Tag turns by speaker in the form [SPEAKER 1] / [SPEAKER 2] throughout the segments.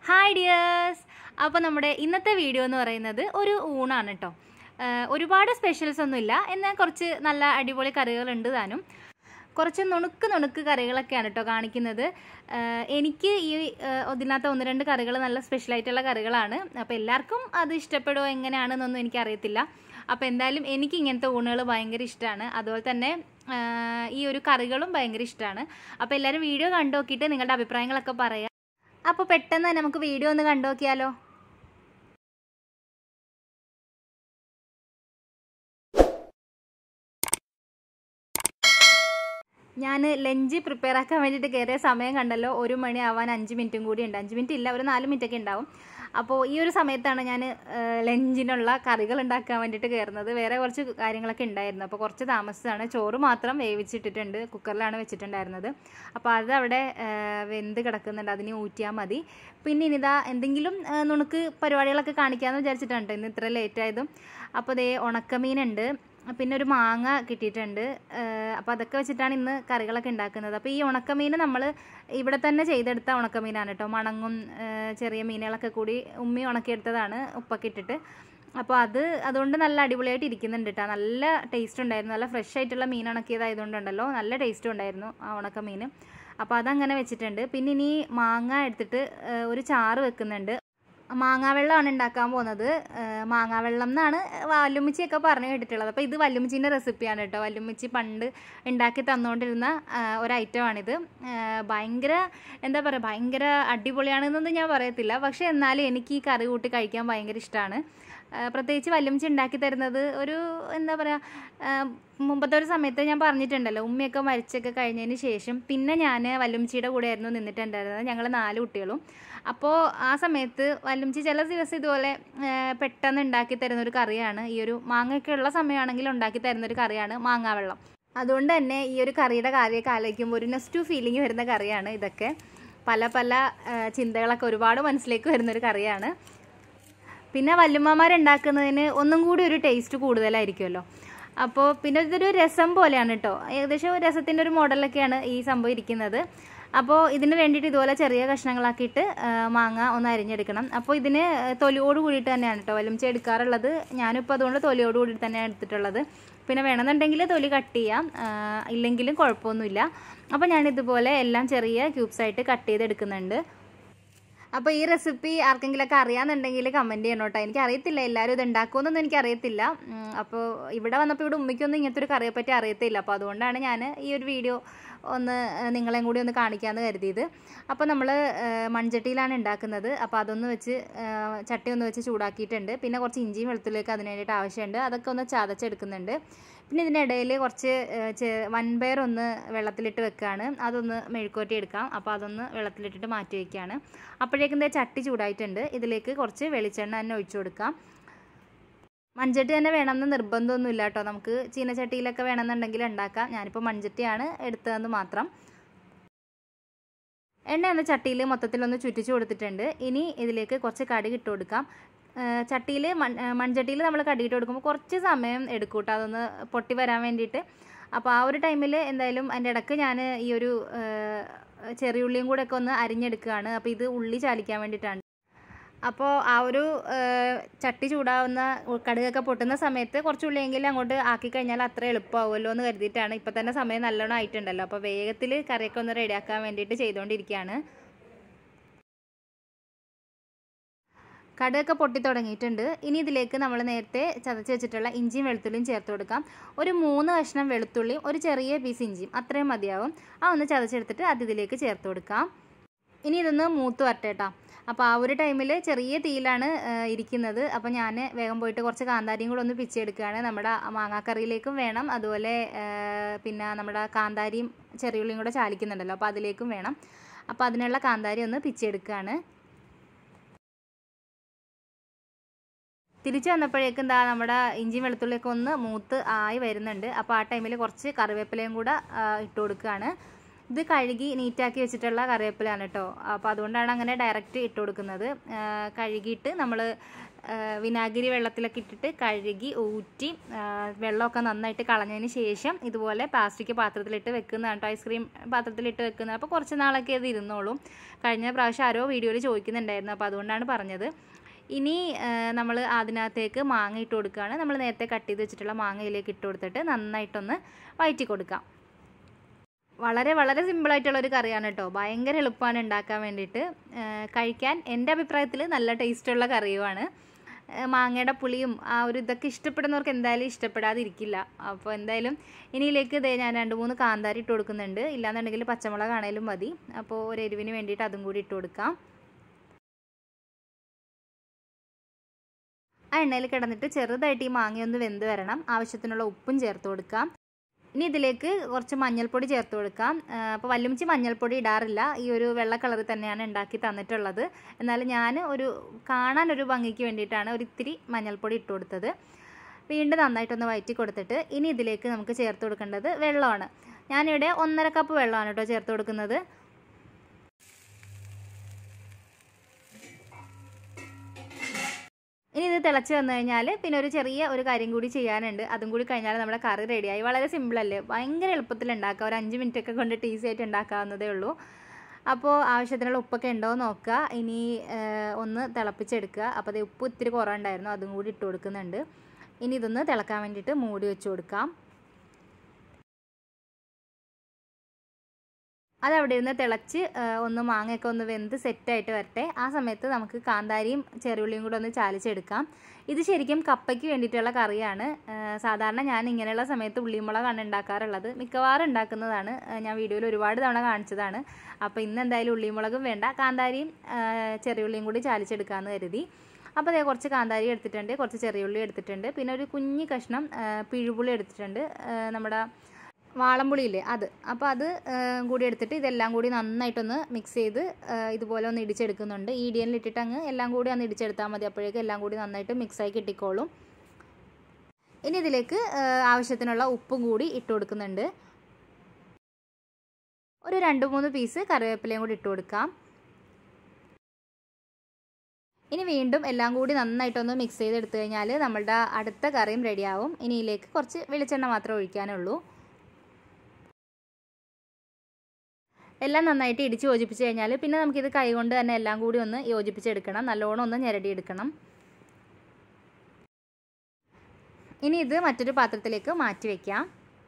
[SPEAKER 1] hi dears അപ്പോൾ നമ്മുടെ ഇന്നത്തെ വീഡിയോ എന്ന് പറയുന്നത് ഒരു ഊണാണ് കേട്ടോ ഒരുപാട് സ്പെഷ്യൽസ് ഒന്നുമില്ല എന്നാൽ കുറച്ച് നല്ല അടിപൊളി കറികളുണ്ട് താനും കുറച്ച് നുണുക്ക് നുണുക്ക് കറികളൊക്കെയാണ് കേട്ടോ കാണിക്കുന്നത് ആഹ് എനിക്ക് ഈ ആഹ് ഇതിനകത്ത് ഒന്ന് രണ്ട് കറികൾ നല്ല സ്പെഷ്യലായിട്ടുള്ള കറികളാണ് അപ്പോൾ എല്ലാവർക്കും അത് ഇഷ്ടപ്പെടുമോ എങ്ങനെയാണെന്നൊന്നും എനിക്കറിയത്തില്ല അപ്പോൾ എന്തായാലും എനിക്ക് ഇങ്ങനത്തെ ഊണുകൾ ഭയങ്കര ഇഷ്ടമാണ് അതുപോലെ തന്നെ ആഹ് ഈ ഒരു കറികളും ഭയങ്കര ഇഷ്ടമാണ് അപ്പോൾ എല്ലാവരും വീഡിയോ കണ്ടു നോക്കിയിട്ട് നിങ്ങളുടെ അഭിപ്രായങ്ങളൊക്കെ പറയാം അപ്പോൾ പെട്ടെന്ന് തന്നെ നമുക്ക് വീഡിയോ ഒന്ന് കണ്ടു നോക്കിയാലോ ഞാൻ ലഞ്ച് പ്രിപ്പയർ ആക്കാൻ വേണ്ടിയിട്ട് കയറിയ സമയം കണ്ടല്ലോ ഒരു മണി ആവാൻ അഞ്ച് മിനിറ്റും കൂടി ഉണ്ട് അഞ്ച് മിനിറ്റ് ഇല്ല ഒരു നാല് മിനിറ്റ് ഒക്കെ ഉണ്ടാവും അപ്പോൾ ഈ ഒരു സമയത്താണ് ഞാൻ ലഞ്ചിനുള്ള കറികൾ ഉണ്ടാക്കാൻ വേണ്ടിയിട്ട് കയറുന്നത് വേറെ കുറച്ച് കാര്യങ്ങളൊക്കെ ഉണ്ടായിരുന്നു അപ്പോൾ കുറച്ച് താമസിച്ചാണ് ചോറ് മാത്രം വേവിച്ചിട്ടിട്ടുണ്ട് കുക്കറിലാണ് വെച്ചിട്ടുണ്ടായിരുന്നത് അപ്പോൾ അത് അവിടെ ഏഹ്, വെന്ത് കിടക്കുന്നുണ്ട് അതിന് ഊറ്റിയാൽ മതി പിന്നെ ഇനിതാ എന്തെങ്കിലും ഏഹ്, നുണുക്ക് പരിപാടികളൊക്കെ കാണിക്കാമെന്ന് വിചാരിച്ചിട്ടാണ് ട്ടോ ഇന്ന് ഇത്ര ലേറ്റ് ആയതും അപ്പോൾ ദേ ഉണക്കമീനുണ്ട് പിന്നെ ഒരു മാങ്ങ കിട്ടിയിട്ടുണ്ട് അപ്പോൾ അതൊക്കെ വെച്ചിട്ടാണ് ഇന്ന് കറികളൊക്കെ ഉണ്ടാക്കുന്നത് അപ്പോൾ ഈ ഉണക്കമീൻ നമ്മൾ ഇവിടെ തന്നെ ചെയ്തെടുത്ത ഉണക്കമീനാണ് കേട്ടോ മണങ്ങും ഏഹ് ചെറിയ മീനുകളൊക്കെ കൂടി ഉമ്മി ഉണക്കിയെടുത്തതാണ് ഉപ്പൊക്കെ ഇട്ടിട്ട് അപ്പോൾ അത് അതുകൊണ്ട് നല്ല അടിപൊളിയായിട്ട് ഇരിക്കുന്നുണ്ട് കേട്ടോ നല്ല ടേസ്റ്റ് ഉണ്ടായിരുന്നു നല്ല ഫ്രഷ് ആയിട്ടുള്ള മീൻ ഉണക്കിയതായതുകൊണ്ടല്ലോ നല്ല ടേസ്റ്റും ഉണ്ടായിരുന്നു ആ ഉണക്കമീൻ അപ്പോൾ അതങ്ങനെ വെച്ചിട്ടുണ്ട് പിന്നെ ഇനി മാങ്ങ എടുത്തിട്ട് ഏഹ് ഒരു ചാറ് വെക്കുന്നുണ്ട് മാങ്ങാവെള്ളമാണ് ഉണ്ടാക്കാൻ പോകുന്നത് ഏഹ് മാങ്ങാവെള്ളം എന്നാണ് വല്ലുമ്മിച്ചിയൊക്കെ പറഞ്ഞു കേട്ടിട്ടുള്ളത് അപ്പോൾ ഇത് വല്ലുമ്മിച്ചീൻ്റെ റെസിപ്പിയാണ് കേട്ടോ വല്ലുമ്മിച്ചി പണ്ട് ഉണ്ടാക്കി തന്നുകൊണ്ടിരുന്ന ആഹ് ഒരു ഐറ്റമാണിത് ഏഹ് ഭയങ്കര എന്താ പറയുക ഭയങ്കര അടിപൊളിയാണെന്നൊന്നും ഞാൻ പറയത്തില്ല പക്ഷേ എന്നാലും എനിക്ക് ഈ കറി കൂട്ടി കഴിക്കാൻ ഭയങ്കര ഇഷ്ടമാണ് പ്രത്യേകിച്ച് വല്ലുമ്മിച്ചി ഉണ്ടാക്കി തരുന്നത് ഒരു എന്താ പറയുക മുമ്പത്തെ ഒരു സമയത്ത് ഞാൻ പറഞ്ഞിട്ടുണ്ടല്ലോ ഉമ്മയൊക്കെ മരിച്ചൊക്കെ കഴിഞ്ഞതിന് ശേഷം പിന്നെ ഞാൻ വല്ലുമ്മിച്ചിയുടെ കൂടെ ആയിരുന്നു നിന്നിട്ടുണ്ടായിരുന്നത് ഞങ്ങൾ നാല് കുട്ടികളും അപ്പോൾ ആ സമയത്ത് വല്ലുമ്മിച്ചി ചില ദിവസം ഇതുപോലെ ആ, പെട്ടെന്ന് ഉണ്ടാക്കി തരുന്ന ഒരു കറിയാണ് ഈ ഒരു മാങ്ങയൊക്കെ ഉള്ള സമയമാണെങ്കിൽ ഉണ്ടാക്കി തരുന്ന ഒരു കറിയാണ് മാങ്ങാവെള്ളം അതുകൊണ്ട് തന്നെ ഈ ഒരു കറിയുടെ കാര്യമൊക്കെ ആലോചിക്കുമ്പോൾ ഒരു നെസ്റ്റു ഫീലിംഗ് വരുന്ന കറിയാണ് ഇതൊക്കെ പല പല ആ, ചിന്തകളൊക്കെ ഒരുപാട് മനസ്സിലേക്ക് വരുന്നൊരു കറിയാണ് പിന്നെ വല്യമ്മമാരുണ്ടാക്കുന്നതിന് ഒന്നും കൂടി ഒരു ടേസ്റ്റ് കൂടുതലായിരിക്കുമല്ലോ അപ്പോൾ പിന്നെ ഇതൊരു രസം പോലെയാണ് കേട്ടോ ഏകദേശം ഒരു രസത്തിൻ്റെ ഒരു മോഡലൊക്കെയാണ് ഈ സംഭവം ഇരിക്കുന്നത് അപ്പോൾ ഇതിന് വേണ്ടിയിട്ട് ഇതുപോലെ ചെറിയ കഷ്ണങ്ങളാക്കിയിട്ട് ആ, മാങ്ങ ഒന്ന് അരിഞ്ഞെടുക്കണം അപ്പോൾ ഇതിന് തൊലിയോട് കൂടിയിട്ട് തന്നെയാണ് കേട്ടോ വലിയ എടുക്കാറുള്ളത് ഞാനിപ്പോൾ അതുകൊണ്ട് തൊലിയോട് കൂടിയിട്ട് തന്നെയാണ് എടുത്തിട്ടുള്ളത് പിന്നെ വേണമെന്നുണ്ടെങ്കിൽ തൊലി കട്ട് ചെയ്യാം ആ, ഇല്ലെങ്കിലും കുഴപ്പമൊന്നുമില്ല അപ്പോൾ ഞാനിതുപോലെ എല്ലാം ചെറിയ ക്യൂബ്സ് ആയിട്ട് കട്ട് ചെയ്തെടുക്കുന്നുണ്ട് അപ്പോൾ ഈ റെസിപ്പി ആർക്കെങ്കിലൊക്കെ അറിയാന്നുണ്ടെങ്കിൽ കമൻറ്റ് ചെയ്യണം കേട്ടോ എനിക്ക് അറിയത്തില്ല എല്ലാവരും ഇത് ഉണ്ടാക്കുമെന്നൊന്നും എനിക്ക് അറിയത്തില്ല അപ്പോൾ ഇവിടെ വന്നപ്പോൾ ഇവിടെ ഉമ്മയ്ക്കൊന്നും ഇങ്ങനത്തെ ഒരു കറിയെ പറ്റി അറിയത്തില്ല അപ്പോൾ അതുകൊണ്ടാണ് ഞാൻ ഈ ഒരു വീഡിയോ ഒന്ന് ഏഹ്, നിങ്ങളെയും കൂടി ഒന്ന് കാണിക്കാമെന്ന് കരുതിയത് അപ്പോൾ നമ്മൾ മൺചട്ടിയിലാണ് ഉണ്ടാക്കുന്നത് അപ്പോൾ അതൊന്ന് വെച്ച് ഏഹ്, ചട്ടി ഒന്ന് വെച്ച് ചൂടാക്കിയിട്ടുണ്ട് പിന്നെ കുറച്ച് ഇഞ്ചിയും വെളുത്തുള്ളിയൊക്കെ അതിന് വേണ്ടിയിട്ട് ആവശ്യമുണ്ട് അതൊക്കെ ഒന്ന് ചതച്ചെടുക്കുന്നുണ്ട് പിന്നെ ഇതിനിടയിൽ കുറച്ച് ഏഹ്, ചെ- വൻപയർ ഒന്ന് വെള്ളത്തിലിട്ട് വെക്കുകയാണ് അതൊന്ന് മെഴുക്കുവരട്ടി എടുക്കാം അപ്പോൾ അതൊന്ന് വെള്ളത്തിലിട്ടിട്ട് മാറ്റി വയ്ക്കുകയാണ് അപ്പോഴേക്കും ദേ ചട്ടി ചൂടായിട്ടുണ്ട് ഇതിലേക്ക് കുറച്ച് വെളിച്ചെണ്ണ തന്നെ ഒഴിച്ചു കൊടുക്കാം മൺചട്ടി തന്നെ വേണമെന്ന് നിർബന്ധമൊന്നുമില്ല കേട്ടോ നമുക്ക് ചീനച്ചട്ടിയിലൊക്കെ വേണമെന്നുണ്ടെങ്കിൽ ഉണ്ടാക്കാം ഞാനിപ്പോൾ മൺചട്ടിയാണ് എടുത്തതെന്ന് മാത്രം എണ്ണ ഒന്ന് ചട്ടിയിൽ മൊത്തത്തിലൊന്ന് ചുറ്റിച്ച് കൊടുത്തിട്ടുണ്ട് ഇനി ഇതിലേക്ക് കുറച്ച് കടുക് ഇട്ട് കൊടുക്കാം ചട്ടിയിൽ മൺ മൺചട്ടിയിൽ നമ്മൾ കടുകിട്ട് കൊടുക്കുമ്പോൾ കുറച്ച് സമയം എടുക്കും കേട്ടോ അതൊന്ന് പൊട്ടി വരാൻ വേണ്ടിയിട്ട് അപ്പോൾ ആ ഒരു ടൈമിൽ എന്തായാലും അതിൻ്റെ ഇടയ്ക്ക് ഞാൻ ഈ ഒരു ഏഹ്, ചെറിയുള്ളിയും കൂടെ ഒക്കെ ഒന്ന് അരിഞ്ഞെടുക്കുകയാണ് അപ്പോൾ ഇത് ഉള്ളി ചാലിക്കാൻ വേണ്ടിയിട്ടാണ് അപ്പോൾ ആ ഒരു ഏഹ്, ചട്ടി ചൂടാവുന്ന കടുകൊക്കെ പൊട്ടുന്ന സമയത്ത് കുറച്ച് ഉള്ളിയെങ്കിലും അങ്ങോട്ട് ആക്കി കഴിഞ്ഞാൽ അത്ര എളുപ്പമാവുമല്ലോ എന്ന് കരുതിയിട്ടാണ് ഇപ്പം തന്നെ സമയം നല്ലോണം ആയിട്ടുണ്ടല്ലോ അപ്പോൾ വേഗത്തിൽ കറിയൊക്കെ ഒന്ന് റെഡിയാക്കാൻ വേണ്ടിയിട്ട് ചെയ്തുകൊണ്ടിരിക്കുകയാണ് കടുകൊക്കെ പൊട്ടി തുടങ്ങിയിട്ടുണ്ട് ഇനി ഇതിലേക്ക് നമ്മൾ നേരത്തെ ചതച്ച് വെച്ചിട്ടുള്ള ഇഞ്ചിയും വെളുത്തുള്ളിയും ചേർത്ത് കൊടുക്കാം ഒരു മൂന്ന് കഷ്ണം വെളുത്തുള്ളിയും ഒരു ചെറിയ പീസ് ഇഞ്ചിയും അത്രയും മതിയാവും ആ ഒന്ന് ചതച്ചെടുത്തിട്ട് അത് ഇതിലേക്ക് ചേർത്ത് കൊടുക്കാം ഇനി ഇതൊന്ന് മൂത്ത് വരട്ടെ കേട്ടോ അപ്പോൾ ആ ഒരു ടൈമിൽ ചെറിയ തീയിലാണ് ആ, ഇരിക്കുന്നത് അപ്പോൾ ഞാൻ വേഗം പോയിട്ട് കുറച്ച് കാന്താരിയും കൂടെ ഒന്ന് പിച്ചെടുക്കുകയാണ് നമ്മുടെ മാങ്ങാക്കറിയിലേക്കും വേണം അതുപോലെ ആ, പിന്നെ നമ്മുടെ കാന്താരിയും ചെറിയുള്ളിയും കൂടെ ചാലിക്കുന്നുണ്ടല്ലോ അപ്പോൾ അതിലേക്കും വേണം അപ്പോൾ അതിനുള്ള കാന്താരി ഒന്ന് പിച്ചെടുക്കുകയാണ് തിരിച്ചു വന്നപ്പോഴേക്കും എന്താ നമ്മുടെ ഇഞ്ചിയും വെളുത്തുള്ളിയൊക്കെ ഒന്ന് മൂത്ത് ആയി വരുന്നുണ്ട് അപ്പോൾ ആ ടൈമിൽ കുറച്ച് കറിവേപ്പിലയും കൂടെ ആ, ഇട്ട് കൊടുക്കുകയാണ് ഇത് കഴുകി നീറ്റാക്കി വെച്ചിട്ടുള്ള കറിവേപ്പിലാണ് കേട്ടോ അപ്പോൾ അതുകൊണ്ടാണ് അങ്ങനെ ഡയറക്റ്റ് ഇട്ട് കൊടുക്കുന്നത് ആ, കഴുകിയിട്ട് നമ്മൾ വിനാഗിരി വെള്ളത്തിലൊക്കെ ഇട്ടിട്ട് കഴുകി ഊറ്റി ആ, വെള്ളമൊക്കെ നന്നായിട്ട് കളഞ്ഞതിന് ശേഷം ഇതുപോലെ പ്ലാസ്റ്റിക് പാത്രത്തിലിട്ട് വെക്കുന്നതാണ് കേട്ടോ ഐസ്ക്രീം പാത്രത്തിലിട്ട് വെക്കുന്നത് അപ്പോൾ കുറച്ച് നാളൊക്കെ അത് ഇരുന്നോളും കഴിഞ്ഞ പ്രാവശ്യം ആരോ വീഡിയോയിൽ ചോദിക്കുന്നുണ്ടായിരുന്നു അപ്പോൾ അതുകൊണ്ടാണ് പറഞ്ഞത് ഇനി നമ്മൾ അതിനകത്തേക്ക് മാങ്ങ ഇട്ട് കൊടുക്കുകയാണ് നമ്മൾ നേരത്തെ കട്ട് ചെയ്ത് വെച്ചിട്ടുള്ള മാങ്ങയിലേക്ക് ഇട്ട് കൊടുത്തിട്ട് നന്നായിട്ടൊന്ന് വഴറ്റി കൊടുക്കാം വളരെ വളരെ സിമ്പിളായിട്ടുള്ള ഒരു കറിയാണ് കേട്ടോ ഭയങ്കര എളുപ്പമാണ് ഉണ്ടാക്കാൻ വേണ്ടിയിട്ട് ആ, കഴിക്കാൻ എൻ്റെ അഭിപ്രായത്തിൽ നല്ല ടേസ്റ്റുള്ള കറിയുമാണ് ആ, മാങ്ങയുടെ പുളിയും ആ ഒരു ഇതൊക്കെ ഇഷ്ടപ്പെടുന്നവർക്ക് എന്തായാലും ഇഷ്ടപ്പെടാതിരിക്കില്ല അപ്പോൾ എന്തായാലും ഇനിയിലേക്ക് ഇതേ ഞാൻ രണ്ട് മൂന്ന് കാന്താരി ഇട്ട് കൊടുക്കുന്നുണ്ട് ഇല്ലാന്നുണ്ടെങ്കിൽ പച്ചമുളക് ആണേലും മതി അപ്പോൾ ഒരു എരിവിന് വേണ്ടിയിട്ട് അതും കൂടി ഇട്ട് കൊടുക്കാം ആ എണ്ണയിൽ കിടന്നിട്ട് ചെറുതായിട്ട് ഈ മാങ്ങയൊന്ന് വെന്ത് വരണം ആവശ്യത്തിനുള്ള ഉപ്പും ചേർത്ത് കൊടുക്കാം ഇനി ഇതിലേക്ക് കുറച്ച് മഞ്ഞൾപ്പൊടി ചേർത്ത് കൊടുക്കാം അപ്പോൾ വല്ലുമിച്ചി മഞ്ഞൾപ്പൊടി ഇടാറില്ല ഈ ഒരു വെള്ള കളറിൽ തന്നെയാണ് ഉണ്ടാക്കി തന്നിട്ടുള്ളത് എന്നാൽ ഞാൻ ഒരു കാണാൻ ഒരു ഭംഗിക്ക് വേണ്ടിയിട്ടാണ് ഒരു ഇത്തിരി മഞ്ഞൾപ്പൊടി ഇട്ട് കൊടുത്തത് വീണ്ടും നന്നായിട്ടൊന്ന് വയറ്റി കൊടുത്തിട്ട് ഇനി ഇതിലേക്ക് നമുക്ക് ചേർത്ത് കൊടുക്കേണ്ടത് വെള്ളമാണ് ഞാനിവിടെ ഒന്നര കപ്പ് വെള്ളമാണ് കേട്ടോ ചേർത്ത് കൊടുക്കുന്നത് ഇനി ഇത് തിളച്ച് വന്നു കഴിഞ്ഞാൽ പിന്നെ ഒരു ചെറിയ ഒരു കാര്യം കൂടി ചെയ്യാനുണ്ട് അതും കൂടി കഴിഞ്ഞാൽ നമ്മുടെ കറി റെഡിയായി വളരെ സിമ്പിളല്ലേ ഭയങ്കര എളുപ്പത്തിൽ ഉണ്ടാക്കാം ഒരു അഞ്ച് മിനിറ്റ് ഒക്കെ കൊണ്ട് ഈസി ആയിട്ട് ഉണ്ടാക്കാവുന്നതേ ഉള്ളൂ അപ്പോൾ ആവശ്യത്തിനുള്ള ഉപ്പൊക്കെ ഉണ്ടോ എന്ന് നോക്കുക ഇനി ആ, ഒന്ന് തിളപ്പിച്ചെടുക്കുക അപ്പോൾ അത് ഉപ്പ് ഇത്തിരി കുറവുണ്ടായിരുന്നു അതും കൂടി ഇട്ട് കൊടുക്കുന്നുണ്ട് ഇനി ഇതൊന്ന് തിളക്കാൻ വേണ്ടിയിട്ട് മൂടി വെച്ച് കൊടുക്കാം അത് അവിടെ ഇരുന്ന് തിളച്ച് ആ, ഒന്ന് മാങ്ങയൊക്കെ ഒന്ന് വെന്ത് സെറ്റായിട്ട് വരട്ടെ ആ സമയത്ത് നമുക്ക് കാന്താരിയും ചെറുള്ളിയും കൂടെ ഒന്ന് ചാലിച്ചെടുക്കാം ഇത് ശരിക്കും കപ്പയ്ക്ക് വേണ്ടിയിട്ടുള്ള കറിയാണ് ആ, സാധാരണ ഞാൻ ഇങ്ങനെയുള്ള സമയത്ത് ഉള്ളിമുളകാണ് ഉണ്ടാക്കാറുള്ളത് മിക്കവാറും ഉണ്ടാക്കുന്നതാണ് ആ, ഞാൻ വീഡിയോയിൽ ഒരുപാട് തവണ കാണിച്ചതാണ് അപ്പോൾ ഇന്ന് എന്തായാലും ഉള്ളിമുളകും വേണ്ട കാന്താരിയും ആ, ചെറിയുള്ളിയും കൂടി ചാലിച്ചെടുക്കാമെന്ന് കരുതി അപ്പോൾ അതേ കുറച്ച് കാന്താരി എടുത്തിട്ടുണ്ട് കുറച്ച് ചെറിയുള്ളി എടുത്തിട്ടുണ്ട് പിന്നെ ഒരു കുഞ്ഞി കഷ്ണം ആ, പിഴുപുളി എടുത്തിട്ടുണ്ട് ആ, നമ്മുടെ വാളംപുളിയില്ലേ അത് അപ്പോൾ അത് ആ, കൂടി എടുത്തിട്ട് ഇതെല്ലാം കൂടി നന്നായിട്ടൊന്ന് മിക്സ് ചെയ്ത് ആ, ഇതുപോലെ ഒന്ന് ഇടിച്ചെടുക്കുന്നുണ്ട് ഈ ഇടിയനിൽ ഇട്ടിട്ട് അങ്ങ് എല്ലാം കൂടി ഒന്ന് ഇടിച്ചെടുത്താൽ മതി അപ്പോഴേക്കും എല്ലാം കൂടി നന്നായിട്ട് മിക്സായി കിട്ടിക്കോളും ഇനി ഇതിലേക്ക് ആ, ആവശ്യത്തിനുള്ള ഉപ്പും കൂടി ഇട്ട് കൊടുക്കുന്നുണ്ട് ഒരു രണ്ട് മൂന്ന് പീസ് കറിവേപ്പിലയും കൂടി ഇട്ട് കൊടുക്കാം ഇനി വീണ്ടും എല്ലാം കൂടി നന്നായിട്ടൊന്ന് മിക്സ് ചെയ്തെടുത്തു കഴിഞ്ഞാൽ നമ്മളുടെ അടുത്ത കറിയും റെഡിയാവും ഇനി ഇതിലേക്ക് കുറച്ച് വെളിച്ചെണ്ണ മാത്രമേ ഒഴിക്കാനുള്ളൂ എല്ലാം നന്നായിട്ട് ഇടിച്ച് യോജിപ്പിച്ച് കഴിഞ്ഞാൽ പിന്നെ നമുക്കിത് കൈകൊണ്ട് തന്നെ എല്ലാം കൂടി ഒന്ന് യോജിപ്പിച്ചെടുക്കണം നല്ലോണം ഒന്ന് ഞെരടിയെടുക്കണം ഇനി ഇത് മറ്റൊരു പാത്രത്തിലേക്ക് മാറ്റി വയ്ക്കാം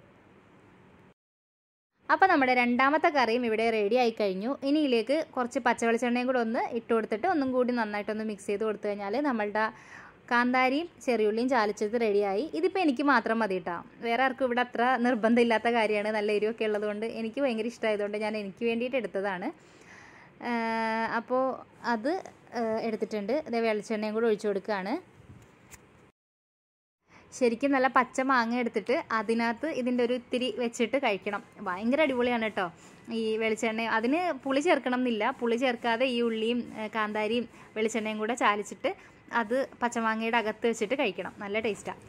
[SPEAKER 1] അപ്പോൾ നമ്മുടെ രണ്ടാമത്തെ കറിയും ഇവിടെ റെഡി ആയി കഴിഞ്ഞു ഇനി ഇതിലേക്ക് കുറച്ച് പച്ചവെളിച്ചെണ്ണയും കൂടെ ഒന്ന് ഇട്ട് കൊടുത്തിട്ട് ഒന്നും കൂടി നന്നായിട്ടൊന്ന് മിക്സ് ചെയ്ത് കൊടുത്തു കഴിഞ്ഞാൽ നമ്മളുടെ കാന്താരിയും ചെറിയുള്ളിയും ചാലിച്ചത് റെഡിയായി ഇതിപ്പോൾ എനിക്ക് മാത്രം മതി കേട്ടോ വേറെ ആർക്കും ഇവിടെ അത്ര നിർബന്ധമില്ലാത്ത കാര്യമാണ് നല്ല എരിവൊക്കെ ഉള്ളതുകൊണ്ട് എനിക്ക് ഭയങ്കര ഇഷ്ടമായതുകൊണ്ട് ഞാൻ എനിക്ക് വേണ്ടിയിട്ട് എടുത്തതാണ് അപ്പോൾ അത് ആ, എടുത്തിട്ടുണ്ട് അതേ വെളിച്ചെണ്ണയും കൂടെ ഒഴിച്ചു കൊടുക്കുകയാണ് ശരിക്കും നല്ല പച്ച മാങ്ങ എടുത്തിട്ട് അതിനകത്ത് ഇതിൻ്റെ ഒരു ഇത്തിരി വെച്ചിട്ട് കഴിക്കണം ഭയങ്കര അടിപൊളിയാണ് കേട്ടോ ഈ വെളിച്ചെണ്ണ അതിന് പുളി ചേർക്കണം എന്നില്ല പുളി ചേർക്കാതെ ഈ ഉള്ളിയും ഏ, കാന്താരിയും വെളിച്ചെണ്ണയും കൂടെ ചാലിച്ചിട്ട് അത് പച്ചമാങ്ങയുടെ അകത്ത് വെച്ചിട്ട് കഴിക്കണം നല്ല ടേസ്റ്റാണ്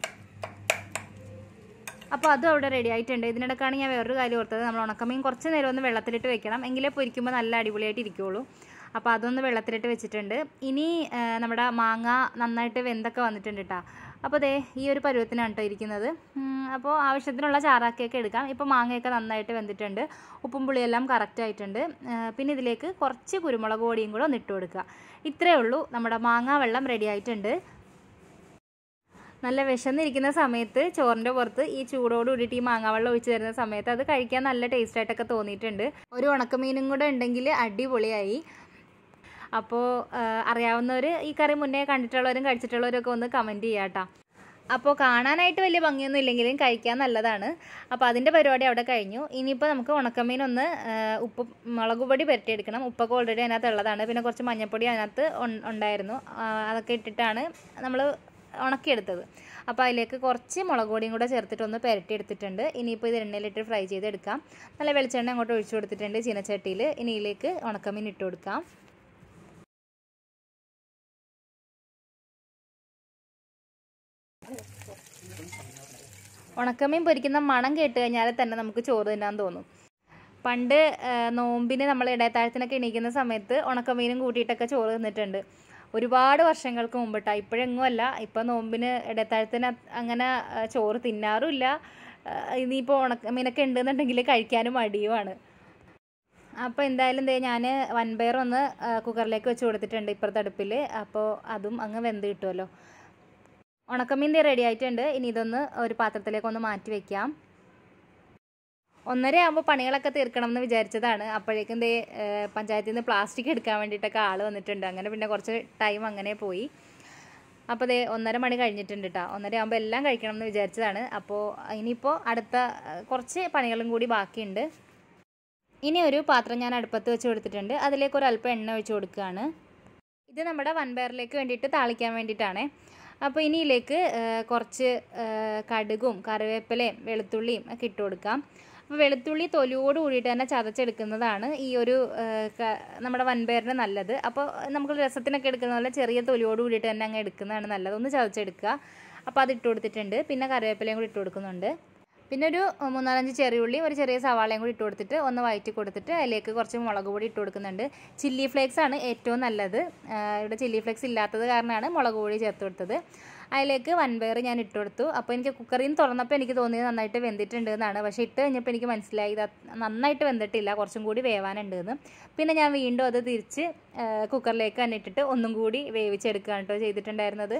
[SPEAKER 1] അപ്പോൾ അതും അവിടെ റെഡി ആയിട്ടുണ്ട് ഇതിനിടക്കാണ് ഞാൻ വേറൊരു കാര്യം ഓർത്തത് നമ്മൾ ഉണക്കമീൻ കുറച്ച് നേരം ഒന്ന് വെള്ളത്തിലിട്ട് വെക്കണം എങ്കിലേ പൊരിക്കുമ്പോൾ നല്ല അടിപൊളിയായിട്ട് ഇരിക്കുകയുള്ളൂ അപ്പോൾ അതൊന്ന് വെള്ളത്തിലിട്ട് വെച്ചിട്ടുണ്ട് ഇനി ആ, നമ്മുടെ മാങ്ങ നന്നായിട്ട് വെന്തൊക്കെ വന്നിട്ടുണ്ട് കേട്ടോ അപ്പോൾ ദേ ഈ ഒരു പരുവത്തിനാണ് കേട്ടോ ഇരിക്കുന്നത് ഉം, അപ്പോൾ ആവശ്യത്തിനുള്ള ചാറാക്കിയൊക്കെ എടുക്കാം ഇപ്പോൾ മാങ്ങയൊക്കെ നന്നായിട്ട് വെന്തിട്ടുണ്ട് ഉപ്പും പുളിയെല്ലാം കറക്റ്റ് ആയിട്ടുണ്ട് ആ, പിന്നെ ഇതിലേക്ക് കുറച്ച് കുരുമുളക് പൊടിയും കൂടെ ഒന്ന് ഇട്ട് കൊടുക്കുക ഇത്രയേ ഉള്ളൂ നമ്മുടെ മാങ്ങ വെള്ളം റെഡി ആയിട്ടുണ്ട് നല്ല വിശന്നിരിക്കുന്ന സമയത്ത് ചോറിൻ്റെ പുറത്ത് ഈ ചൂടോട് കൂടിയിട്ട് ഈ മാങ്ങാവെള്ളം ഒഴിച്ച് തരുന്ന സമയത്ത് അത് കഴിക്കാൻ നല്ല ടേസ്റ്റ് ആയിട്ടൊക്കെ തോന്നിയിട്ടുണ്ട് ഒരു ഉണക്കമീനും കൂടെ ഉണ്ടെങ്കിൽ അടിപൊളിയായി അപ്പോൾ അറിയാവുന്നവർ ഈ കറി മുന്നേ കണ്ടിട്ടുള്ളവരും കഴിച്ചിട്ടുള്ളവരും ഒക്കെ ഒന്ന് കമൻറ്റ് ചെയ്യാം കേട്ടോ അപ്പോൾ കാണാനായിട്ട് വലിയ ഭംഗിയൊന്നും ഇല്ലെങ്കിലും കഴിക്കാൻ നല്ലതാണ് അപ്പോൾ അതിൻ്റെ പരിപാടി അവിടെ കഴിഞ്ഞു ഇനിയിപ്പോൾ നമുക്ക് ഉണക്കമീൻ ഒന്ന് ആ, ഉപ്പ് മുളക് പൊടി പുരട്ടിയെടുക്കണം ഉപ്പൊക്കെ ഓൾറെഡി അതിനകത്ത് ഉള്ളതാണ് പിന്നെ കുറച്ച് മഞ്ഞൾപ്പൊടി അതിനകത്ത് ഉൺ- ഉണ്ടായിരുന്നു ആ, അതൊക്കെ ഇട്ടിട്ടാണ് നമ്മൾ ഉണക്കിയെടുത്തത് അപ്പോൾ അതിലേക്ക് കുറച്ച് മുളക് പൊടിയും കൂടെ ചേർത്തിട്ടൊന്ന് പുരട്ടിയെടുത്തിട്ടുണ്ട് ഇനിയിപ്പോൾ ഇത് എണ്ണയിലിട്ട് ഫ്രൈ ചെയ്തെടുക്കാം നല്ല വെളിച്ചെണ്ണ അങ്ങോട്ട് ഒഴിച്ചു കൊടുത്തിട്ടുണ്ട് ചീനച്ചട്ടിയിൽ ഇനി ഇതിലേക്ക് ഉണക്കമീൻ ഇട്ട് കൊടുക്കാം ഉണക്കമീൻ പൊരിക്കുന്ന മണം കേട്ട് കഴിഞ്ഞാൽ തന്നെ നമുക്ക് ചോറ് തിന്നാൻ തോന്നും പണ്ട് ആ, നോമ്പിന് നമ്മൾ ഇടയത്താഴത്തിനൊക്കെ എണീക്കുന്ന സമയത്ത് ഉണക്കമീനും കൂട്ടിയിട്ടൊക്കെ ചോറ് തിന്നിട്ടുണ്ട് ഒരുപാട് വർഷങ്ങൾക്ക് മുമ്പിട്ടാ ഇപ്പോഴെങ്ങും അല്ല ഇപ്പം നോമ്പിന് ഇടയത്താഴത്തിന് അത് അങ്ങനെ ആ, ചോറ് തിന്നാറുമില്ല ആ, ഇനിയിപ്പോൾ ഉണക്കമീനൊക്കെ ഉണ്ടെന്നുണ്ടെങ്കിൽ കഴിക്കാനും മടിയുമാണ് അപ്പോൾ എന്തായാലും ദേ ഞാൻ വൻപയർ ഒന്ന് ആ, കുക്കറിലേക്ക് വെച്ച് കൊടുത്തിട്ടുണ്ട് ഇപ്പുറത്തെ അടുപ്പിൽ അപ്പോൾ അതും അങ്ങ് വെന്ത് കിട്ടുമല്ലോ ഉണക്കമീൻ ദേ റെഡി ആയിട്ടുണ്ട് ഇനി ഇതൊന്ന് ഒരു പാത്രത്തിലേക്ക് ഒന്ന് മാറ്റി വെക്കാം ഒന്നര ആകുമ്പോൾ പണികളൊക്കെ തീർക്കണം എന്ന് വിചാരിച്ചതാണ് അപ്പോഴേക്കും ദേ ഏഹ്, പഞ്ചായത്തിൽ നിന്ന് പ്ലാസ്റ്റിക് എടുക്കാൻ വേണ്ടിയിട്ടൊക്കെ ആൾ വന്നിട്ടുണ്ട് അങ്ങനെ പിന്നെ കുറച്ച് ടൈം അങ്ങനെ പോയി അപ്പോൾ ദേ ഒന്നര മണി കഴിഞ്ഞിട്ടുണ്ട് കേട്ടോ ഒന്നര ആകുമ്പോൾ എല്ലാം കഴിക്കണം എന്ന് വിചാരിച്ചതാണ് അപ്പോൾ ഇനിയിപ്പോൾ അടുത്ത ഏഹ്, കുറച്ച് പണികളും കൂടി ബാക്കിയുണ്ട് ഇനി ഒരു പാത്രം ഞാൻ അടുപ്പത്ത് വെച്ച് കൊടുത്തിട്ടുണ്ട് അതിലേക്ക് ഒരു അല്പം എണ്ണ ഒഴിച്ച് കൊടുക്കുകയാണ് ഇത് നമ്മുടെ വൻപയറിലേക്ക് വേണ്ടിയിട്ട് താളിക്കാൻ വേണ്ടിയിട്ടാണ് അപ്പോൾ ഇനി ഇതിലേക്ക് ഏഹ്, കുറച്ച് ഏഹ്, കടുകും കറിവേപ്പിലയും വെളുത്തുള്ളിയും ഒക്കെ ഇട്ട് കൊടുക്കാം അപ്പോൾ വെളുത്തുള്ളി തൊലിയോട് കൂടിയിട്ട് തന്നെ ചതച്ചെടുക്കുന്നതാണ് ഈ ഒരു ഏഹ്, ക- നമ്മുടെ വൻപയറിന് നല്ലത് അപ്പോൾ നമുക്ക് രസത്തിനൊക്കെ എടുക്കുന്ന പോലെ ചെറിയ തൊലിയോട് കൂടിയിട്ട് തന്നെ അങ്ങ് എടുക്കുന്നതാണ് നല്ലത് ഒന്ന് ചതച്ചെടുക്കുക അപ്പോൾ അത് ഇട്ട് കൊടുത്തിട്ടുണ്ട് പിന്നെ കറിവേപ്പിലയും കൂടി ഇട്ട് കൊടുക്കുന്നുണ്ട് പിന്നെ ഒരു മൂന്നാലഞ്ച് ചെറിയുള്ളി ഒരു ചെറിയ സവാളയും കൂടി ഇട്ട് കൊടുത്തിട്ട് ഒന്ന് വഴറ്റി കൊടുത്തിട്ട് അതിലേക്ക് കുറച്ച് മുളക് പൊടി ഇട്ട് കൊടുക്കുന്നുണ്ട് ചില്ലി ഫ്ലേക്സ് ആണ് ഏറ്റവും നല്ലത് ആ, ഇവിടെ ചില്ലി ഫ്ലേക്സ് ഇല്ലാത്തത് കാരണമാണ് മുളക് പൊടി ചേർത്ത് കൊടുത്തത് അതിലേക്ക് വൻപയർ ഞാൻ ഇട്ട് കൊടുത്തു അപ്പോൾ എനിക്ക് കുക്കറിൽ നിന്ന് തുറന്നപ്പോൾ എനിക്ക് തോന്നിയത് നന്നായിട്ട് വെന്തിട്ടുണ്ട് എന്നാണ് പക്ഷേ ഇട്ട് കഴിഞ്ഞപ്പോൾ എനിക്ക് മനസ്സിലായി ഇത് അത് നന്നായിട്ട് വെന്തിട്ടില്ല കുറച്ചും കൂടി വേവാനുണ്ട് എന്ന് പിന്നെ ഞാൻ വീണ്ടും അത് തിരിച്ച് ആ, കുക്കറിലേക്ക് തന്നെ ഇട്ടിട്ട് ഒന്നും കൂടി വേവിച്ചെടുക്കുകയാണ് കേട്ടോ ചെയ്തിട്ടുണ്ടായിരുന്നത്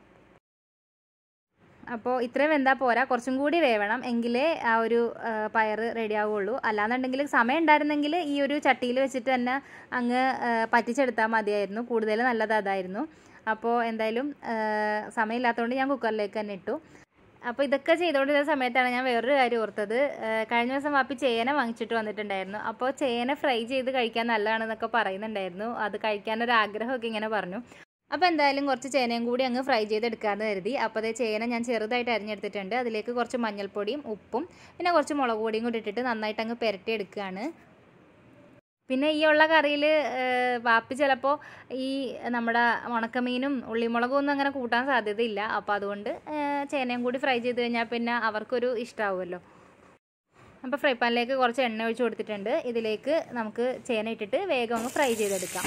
[SPEAKER 1] അപ്പോൾ ഇത്രയും വെന്താൽ പോരാ കുറച്ചും കൂടി വേവണം എങ്കിലേ ആ ഒരു ആ, പയറ് റെഡി ആവുള്ളൂ അല്ലാന്നുണ്ടെങ്കിൽ സമയം ഉണ്ടായിരുന്നെങ്കിൽ ഈ ഒരു ചട്ടിയിൽ വെച്ചിട്ട് തന്നെ അങ്ങ് ആ, പറ്റിച്ചെടുത്താൽ മതിയായിരുന്നു കൂടുതൽ നല്ലത് അതായിരുന്നു അപ്പോൾ എന്തായാലും ആ, സമയമില്ലാത്തതുകൊണ്ട് ഞാൻ കുക്കറിലേക്ക് തന്നെ ഇട്ടു അപ്പോൾ ഇതൊക്കെ ചെയ്തുകൊണ്ടിരുന്ന സമയത്താണ് ഞാൻ വേറൊരു കാര്യം ഓർത്തത് ആ, കഴിഞ്ഞ ദിവസം വാപ്പി ചേന വാങ്ങിച്ചിട്ട് വന്നിട്ടുണ്ടായിരുന്നു അപ്പോൾ ചേന ഫ്രൈ ചെയ്ത് കഴിക്കാൻ നല്ലതാണെന്നൊക്കെ പറയുന്നുണ്ടായിരുന്നു അത് കഴിക്കാനൊരു ആഗ്രഹമൊക്കെ ഇങ്ങനെ പറഞ്ഞു അപ്പോൾ എന്തായാലും കുറച്ച് ചേനയും കൂടി അങ്ങ് ഫ്രൈ ചെയ്തെടുക്കാമെന്ന് കരുതി അപ്പോൾ അതേ ചേന ഞാൻ ചെറുതായിട്ട് അരിഞ്ഞെടുത്തിട്ടുണ്ട് അതിലേക്ക് കുറച്ച് മഞ്ഞൾപ്പൊടിയും ഉപ്പും പിന്നെ കുറച്ച് മുളക് പൊടിയും കൂടി ഇട്ടിട്ട് നന്നായിട്ട് അങ്ങ് പുരട്ടി എടുക്കുകയാണ് പിന്നെ ഈ ഉള്ള കറിയിൽ വാപ്പി ചിലപ്പോൾ ഈ നമ്മുടെ ഉണക്കമീനും ഉള്ളിമുളകും ഒന്നും അങ്ങനെ കൂട്ടാൻ സാധ്യതയില്ല അപ്പോൾ അതുകൊണ്ട് ഏഹ്, ചേനയും കൂടി ഫ്രൈ ചെയ്ത് കഴിഞ്ഞാൽ പിന്നെ അവർക്കൊരു ഇഷ്ടമാവുമല്ലോ അപ്പോൾ ഫ്രൈ പാനിലേക്ക് കുറച്ച് എണ്ണ ഒഴിച്ച് കൊടുത്തിട്ടുണ്ട് ഇതിലേക്ക് നമുക്ക് ചേന ഇട്ടിട്ട് വേഗം അങ്ങ് ഫ്രൈ ചെയ്തെടുക്കാം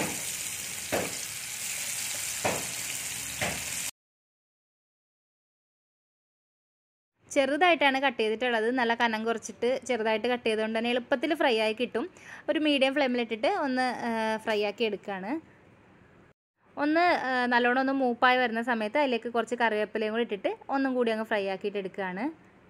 [SPEAKER 1] ചെറുതായിട്ടാണ് കട്ട് ചെയ്തിട്ടുള്ളത് നല്ല കനം കുറച്ചിട്ട് ചെറുതായിട്ട് കട്ട് ചെയ്തുകൊണ്ട് തന്നെ എളുപ്പത്തിൽ ഫ്രൈ ആയി കിട്ടും ഒരു മീഡിയം ഫ്ലെയിമിലിട്ടിട്ട് ഒന്ന് ഫ്രൈ ആക്കി എടുക്കുകയാണ് ഒന്ന് ആ, നല്ലോണം ഒന്ന് മൂപ്പായി വരുന്ന സമയത്ത് അതിലേക്ക് കുറച്ച് കറിവേപ്പിലയും കൂടി ഇട്ടിട്ട് ഒന്നും കൂടി അങ്ങ് ഫ്രൈ ആക്കിയിട്ട് എടുക്കുകയാണ്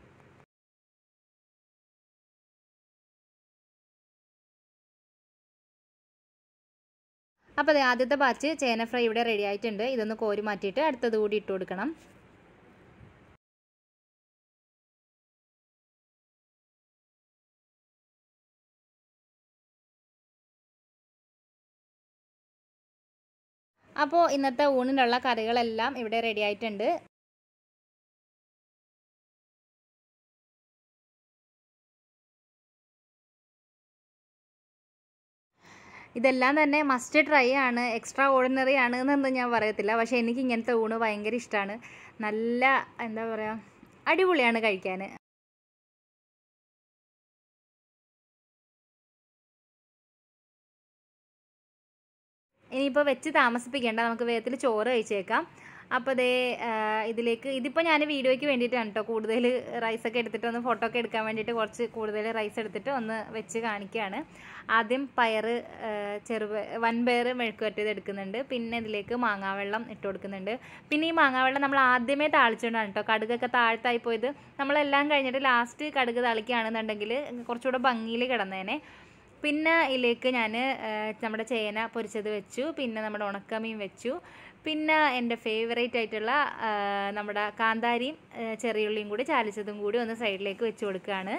[SPEAKER 1] അപ്പോൾ അതെ ആദ്യത്തെ ബാച്ച് ചേന ഫ്രൈ ഇവിടെ റെഡി ആയിട്ടുണ്ട് ഇതൊന്ന് കോരി മാറ്റിയിട്ട് അടുത്തത് കൂടി ഇട്ട് കൊടുക്കണം അപ്പോൾ ഇന്നത്തെ ഊണിനുള്ള കറികളെല്ലാം ഇവിടെ റെഡി ആയിട്ടുണ്ട് ഇതെല്ലാം തന്നെ മസ്റ്റ് ട്രൈ ആണ് എക്സ്ട്രാ ഓർഡിനറി ആണ് എന്നൊന്നും ഞാൻ പറയത്തില്ല പക്ഷേ എനിക്ക് ഇങ്ങനത്തെ ഊണ് ഭയങ്കര ഇഷ്ടമാണ് നല്ല എന്താ പറയുക അടിപൊളിയാണ് കഴിക്കാൻ ഇനിയിപ്പോൾ വെച്ച് താമസിപ്പിക്കേണ്ട നമുക്ക് വേഗത്തിൽ ചോറ് കഴിച്ചേക്കാം അപ്പോൾ ദേ ആ, ഇതിലേക്ക് ഇതിപ്പോൾ ഞാൻ വീഡിയോയ്ക്ക് വേണ്ടിയിട്ടാണ് കേട്ടോ കൂടുതൽ റൈസൊക്കെ എടുത്തിട്ട് ഒന്ന് ഫോട്ടോ ഒക്കെ എടുക്കാൻ വേണ്ടിയിട്ട് കുറച്ച് കൂടുതൽ റൈസ് എടുത്തിട്ട് ഒന്ന് വെച്ച് കാണിക്കുകയാണ് ആദ്യം പയർ ചെറുപ വൻപയർ മെഴുക്ക് വറ്റത് എടുക്കുന്നുണ്ട് പിന്നെ ഇതിലേക്ക് മാങ്ങാവെള്ളം ഇട്ട് കൊടുക്കുന്നുണ്ട് പിന്നെ ഈ മാങ്ങാവെള്ളം നമ്മൾ ആദ്യമേ താളിച്ചുകൊണ്ടാണ് കേട്ടോ കടുകൊക്കെ താഴ്ത്തായി പോയത് നമ്മളെല്ലാം കഴിഞ്ഞിട്ട് ലാസ്റ്റ് കടുക് താളിക്കുകയാണെന്നുണ്ടെങ്കിൽ കുറച്ചുകൂടെ ഭംഗിയിൽ കിടന്നേനെ പിന്നെ ഇതിലേക്ക് ഞാൻ നമ്മുടെ ചേന പൊരിച്ചത് വെച്ചു പിന്നെ നമ്മുടെ ഉണക്കമീൻ വെച്ചു പിന്നെ എൻ്റെ ഫേവറേറ്റ് ആയിട്ടുള്ള ആ, നമ്മുടെ കാന്താരിയും ആ, ചെറിയുള്ളിയും കൂടി ചാലിച്ചതും കൂടി ഒന്ന് സൈഡിലേക്ക് വെച്ച് കൊടുക്കുകയാണ്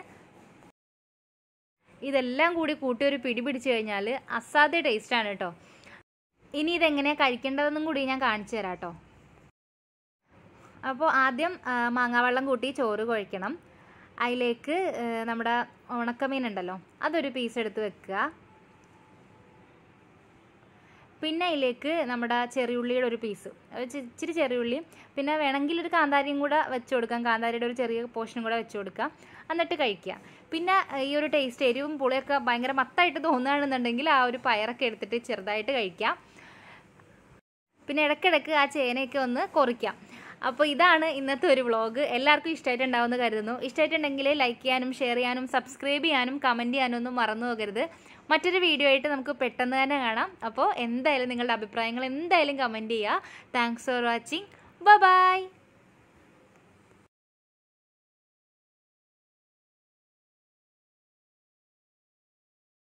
[SPEAKER 1] ഇതെല്ലാം കൂടി കൂട്ടി ഒരു പിടി പിടിച്ചു കഴിഞ്ഞാൽ അസാധ്യ ടേസ്റ്റാണ് കേട്ടോ ഇനി ഇതെങ്ങനെയാണ് കഴിക്കേണ്ടതെന്നും കൂടി ഞാൻ കാണിച്ചു തരാം കേട്ടോ അപ്പോൾ ആദ്യം ആ, മാങ്ങാവെള്ളം കൂട്ടി ചോറ് കുഴയ്ക്കണം അതിലേക്ക് ആ, നമ്മുടെ ഉണക്കമീൻ ഉണ്ടല്ലോ അതൊരു പീസ് എടുത്ത് വെക്കുക പിന്നെ അതിലേക്ക് നമ്മുടെ ചെറിയുള്ളിയുടെ ഒരു പീസ് ഒരു ചി- ഇച്ചിരി ചെറിയുള്ളിയും പിന്നെ വേണമെങ്കിൽ ഒരു കാന്താരിയും കൂടെ വെച്ച് കൊടുക്കാം കാന്താരിയുടെ ഒരു ചെറിയ പോർഷനും കൂടെ വെച്ച് കൊടുക്കാം എന്നിട്ട് കഴിക്കുക പിന്നെ ഈ ഒരു ടേസ്റ്റ് എരിവും പുളിയൊക്കെ ഭയങ്കര മത്തായിട്ട് തോന്നുകയാണെന്നുണ്ടെങ്കിൽ ആ ഒരു പയറൊക്കെ എടുത്തിട്ട് ചെറുതായിട്ട് കഴിക്കാം പിന്നെ ഇടയ്ക്കിടയ്ക്ക് ആ ചേനയൊക്കെ ഒന്ന് കുറയ്ക്കാം അപ്പോൾ ഇതാണ് ഇന്നത്തെ ഒരു വ്ളോഗ് എല്ലാവർക്കും ഇഷ്ടമായിട്ടുണ്ടാവുമെന്ന് കരുതുന്നു ഇഷ്ടമായിട്ടുണ്ടെങ്കിൽ ലൈക്ക് ചെയ്യാനും ഷെയർ ചെയ്യാനും സബ്സ്ക്രൈബ് ചെയ്യാനും കമൻറ്റ് ചെയ്യാനും ഒന്നും മറന്നു പോകരുത് മറ്റൊരു വീഡിയോ ആയിട്ട് നമുക്ക് പെട്ടെന്ന് തന്നെ കാണാം അപ്പോൾ എന്തായാലും നിങ്ങളുടെ അഭിപ്രായങ്ങൾ എന്തായാലും കമൻറ്റ് ചെയ്യുക താങ്ക്സ് ഫോർ വാച്ചിങ് ബൈ